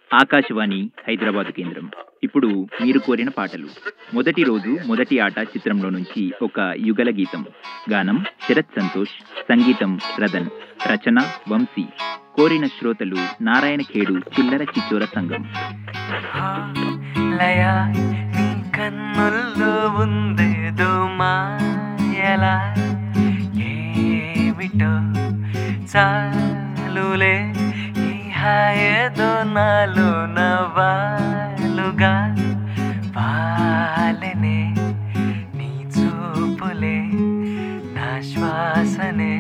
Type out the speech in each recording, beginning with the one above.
ఆకాశవాణి హైదరాబాద్ కేంద్రం ఇప్పుడు మీరు కోరిన పాటలు మొదటి రోజు మొదటి ఆట చిత్రంలో నుంచి ఒక యుగల గీతం గానం శరత్ సంతోష్ సంగీతం రదన్ రచన వంశీ కోరిన శ్రోతలు నారాయణ ఖేడు చిల్లర చిచ్చోర సంఘం లయ నీ కన్నుల్లో ఉందేదో మాయలా ఏమిటో చాలులే ఈ హాయేదో నాలో నవాలుగా వాలెనే నీ చూపులే నా శ్వాసనే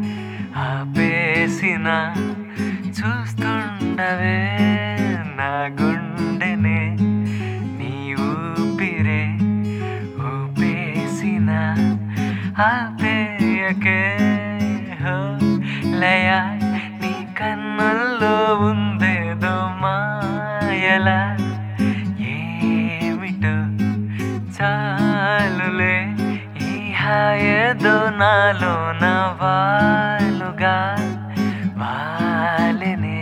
ఆపేసిన చూస్తుండవే నా గుండెనే నీ ఊపిరే ఊపేసిన ఆపేయకే హో లయ నీ కన్నుల్లో ఉందేదో మాయలా ఏమిటో చాలులే ఈ హాయేదో నాలో నవాలుగా వాలెనే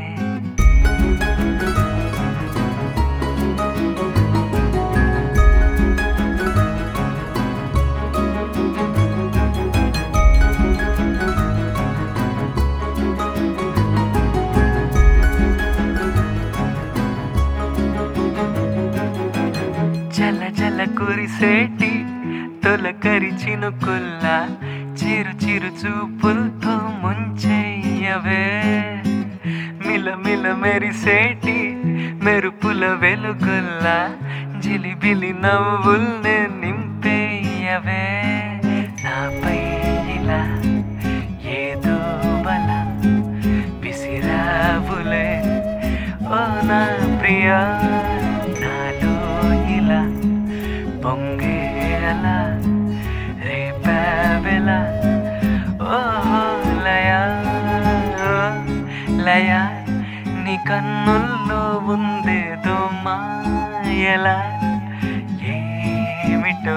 జల జల కురిసేటి తొలకరి చినుకుల్ల చిరు చిరు చూపులతో ముంచెయ్యవే మిల మిల మెరిసేటి మెరుపుల వెలుగుల్ల జిలిబిలి నవ్వుల్నే నింపేయవే నాపై ఇలా ఏదో బల విసిరావులే ఓ నా ప్రియా నాలో ఇలా పొంగేలా రేపేలా ఓహో లయ ఓ లయ నీ కన్నుల్లో ఉందేదో మాయలా ఏమిటో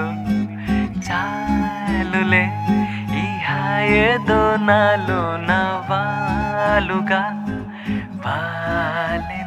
చాలులే ఈ హాయేదో నాలో నవాలుగా వాలె